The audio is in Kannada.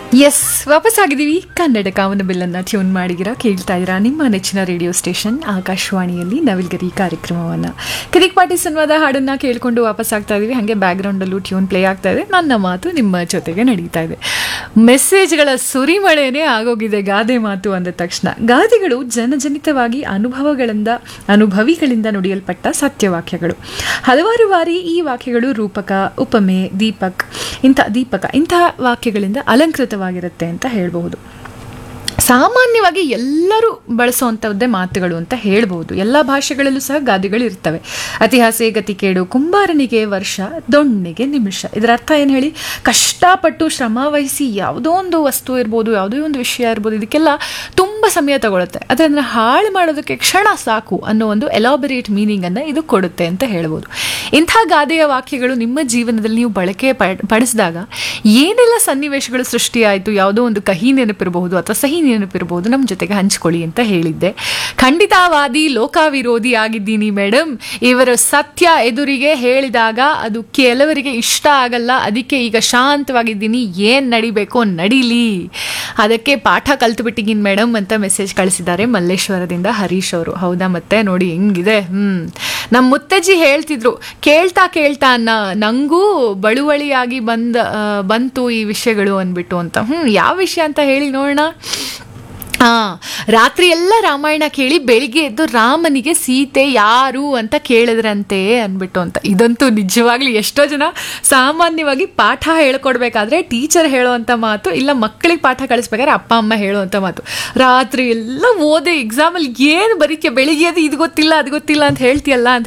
ಎಸ್ ವಾಪಸ್ ಆಗಿದ್ದೀವಿ ಕನ್ನಡ ಕಾಮನ ಬಿಲ್ಲನ್ನು ಟ್ಯೂನ್ ಮಾಡಿದಿರ ಕೇಳ್ತಾ ಇದ್ದೀರಾ ನಿಮ್ಮ ನೆಚ್ಚಿನ ರೇಡಿಯೋ ಸ್ಟೇಷನ್ ಆಕಾಶವಾಣಿಯಲ್ಲಿ ನವಿಲ್ಗರಿ ಕಾರ್ಯಕ್ರಮವನ್ನು ಕಿರಿಕ್ ಪಾಟಿ ಸಿನಿಮಾದ ಹಾಡನ್ನು ಕೇಳಿಕೊಂಡು ವಾಪಸ್ ಆಗ್ತಾ ಇದೀವಿ ಹಾಗೆ ಬ್ಯಾಕ್ಗ್ರೌಂಡಲ್ಲೂ ಟ್ಯೂನ್ ಪ್ಲೇ ಆಗ್ತಾ ಇದೆ ನನ್ನ ಮಾತು ನಿಮ್ಮ ಜೊತೆಗೆ ನಡೀತಾ ಇದೆ ಮೆಸೇಜ್ಗಳ ಸುರಿಮಳೆನೇ ಆಗೋಗಿದೆ ಗಾದೆ ಮಾತು ಅಂದ ತಕ್ಷಣ ಗಾದೆಗಳು ಜನಜನಿತವಾಗಿ ಅನುಭವಗಳಿಂದ ಅನುಭವಿಗಳಿಂದ ನುಡಿಯಲ್ಪಟ್ಟ ಸತ್ಯವಾಕ್ಯಗಳು ಹಲವಾರು ಬಾರಿ ಈ ವಾಕ್ಯಗಳು ರೂಪಕ ಉಪಮೆ ದೀಪಕ್ ಇಂಥ ದೀಪಕ ಇಂತಹ ವಾಕ್ಯಗಳಿಂದ ಅಲಂಕೃತವಾಗಿರುತ್ತೆ ಅಂತ ಹೇಳಬಹುದು ಸಾಮಾನ್ಯವಾಗಿ ಎಲ್ಲರೂ ಬಳಸುವಂಥದ್ದೇ ಮಾತುಗಳು ಅಂತ ಹೇಳ್ಬೋದು ಎಲ್ಲ ಭಾಷೆಗಳಲ್ಲೂ ಸಹ ಗಾದೆಗಳು ಇರ್ತವೆ ಅತಿಹಾಸೆ ಗತಿಕೇಡು ಕುಂಬಾರನಿಗೆ ವರ್ಷ ದೊಣ್ಣೆಗೆ ನಿಮಿಷ ಇದರ ಅರ್ಥ ಏನು ಹೇಳಿ ಕಷ್ಟಪಟ್ಟು ಶ್ರಮ ವಹಿಸಿ ಯಾವುದೋ ಒಂದು ವಸ್ತು ಇರ್ಬೋದು ಯಾವುದೋ ಒಂದು ವಿಷಯ ಇರ್ಬೋದು ಇದಕ್ಕೆಲ್ಲ ತುಂಬ ಸಮಯ ತಗೊಳುತ್ತೆ ಆದರೆ ಅದನ್ನು ಹಾಳು ಮಾಡೋದಕ್ಕೆ ಕ್ಷಣ ಸಾಕು ಅನ್ನೋ ಒಂದು ಎಲಾಬರೇಟ್ ಮೀನಿಂಗನ್ನು ಇದು ಕೊಡುತ್ತೆ ಅಂತ ಹೇಳ್ಬೋದು ಇಂಥ ಗಾದೆಯ ವಾಕ್ಯಗಳು ನಿಮ್ಮ ಜೀವನದಲ್ಲಿ ನೀವು ಬಳಕೆ ಪಡ್- ಪಡಿಸಿದಾಗ ಏನೆಲ್ಲ ಸನ್ನಿವೇಶಗಳು ಸೃಷ್ಟಿಯಾಯಿತು ಯಾವುದೋ ಒಂದು ಕಹಿ ನೆನಪಿರಬಹುದು ಅಥವಾ ಸಹಿ ನೆನಪಿರಬಹುದು ನಮ್ಮ ಜೊತೆಗೆ ಹಂಚ್ಕೊಳ್ಳಿ ಅಂತ ಹೇಳಿದ್ದೆ ಖಂಡಿತವಾದಿ ಲೋಕವಿರೋಧಿ ಆಗಿದ್ದೀನಿ ಮೇಡಮ್ ಇವರು ಸತ್ಯ ಎದುರಿಗೆ ಹೇಳಿದಾಗ ಅದು ಕೆಲವರಿಗೆ ಇಷ್ಟ ಆಗಲ್ಲ ಅದಕ್ಕೆ ಈಗ ಶಾಂತವಾಗಿದ್ದೀನಿ ಏನು ನಡಿಬೇಕೋ ನಡೀಲಿ ಅದಕ್ಕೆ ಪಾಠ ಕಲ್ತುಬಿಟ್ಟಿದ್ದೀನಿ ಮೇಡಮ್ ಅಂತ ಮೆಸೇಜ್ ಕಳಿಸಿದ್ದಾರೆ ಮಲ್ಲೇಶ್ವರದಿಂದ ಹರೀಶ್ ಅವರು ಹೌದಾ ಮತ್ತೆ ನೋಡಿ ಹೆಂಗಿದೆ ಹ್ಮ್ ನಮ್ಮ ಮುತ್ತಜ್ಜಿ ಹೇಳ್ತಿದ್ರು ಕೇಳ್ತಾ ಕೇಳ್ತಾ ಅನ್ನ ನಂಗೂ ಬಳುವಳಿಯಾಗಿ ಬಂದ ಆ, ಬಂತು ಈ ವಿಷಯಗಳು ಅಂದ್ಬಿಟ್ಟು ಅಂತ ಹ್ಮ್ ಯಾವ ವಿಷಯ ಅಂತ ಹೇಳಿ ನೋಡೋಣ ಆ ರಾತ್ರಿ ಎಲ್ಲ ರಾಮಾಯಣ ಕೇಳಿ ಬೆಳಿಗ್ಗೆ ಎದ್ದು ರಾಮನಿಗೆ ಸೀತೆ ಯಾರು ಅಂತ ಕೇಳಿದ್ರಂತೆ ಅನ್ಬಿಟ್ಟು ಅಂತ ಇದಂತೂ ನಿಜವಾಗ್ಲೂ ಎಷ್ಟೋ ಜನ ಸಾಮಾನ್ಯವಾಗಿ ಪಾಠ ಹೇಳ್ಕೊಡ್ಬೇಕಾದ್ರೆ ಟೀಚರ್ ಹೇಳೋವಂಥ ಮಾತು ಇಲ್ಲ ಮಕ್ಕಳಿಗೆ ಪಾಠ ಕಳಿಸ್ಬೇಕಾದ್ರೆ ಅಪ್ಪ ಅಮ್ಮ ಹೇಳುವಂಥ ಮಾತು ರಾತ್ರಿ ಎಲ್ಲ ಓದೆ ಎಕ್ಸಾಮಲ್ಲಿ ಏನು ಬರೀತೀಯ ಬೆಳಿಗ್ಗೆ ಅದು ಇದು ಗೊತ್ತಿಲ್ಲ ಅದು ಗೊತ್ತಿಲ್ಲ ಅಂತ ಹೇಳ್ತೀಯಲ್ಲ ಅಂತ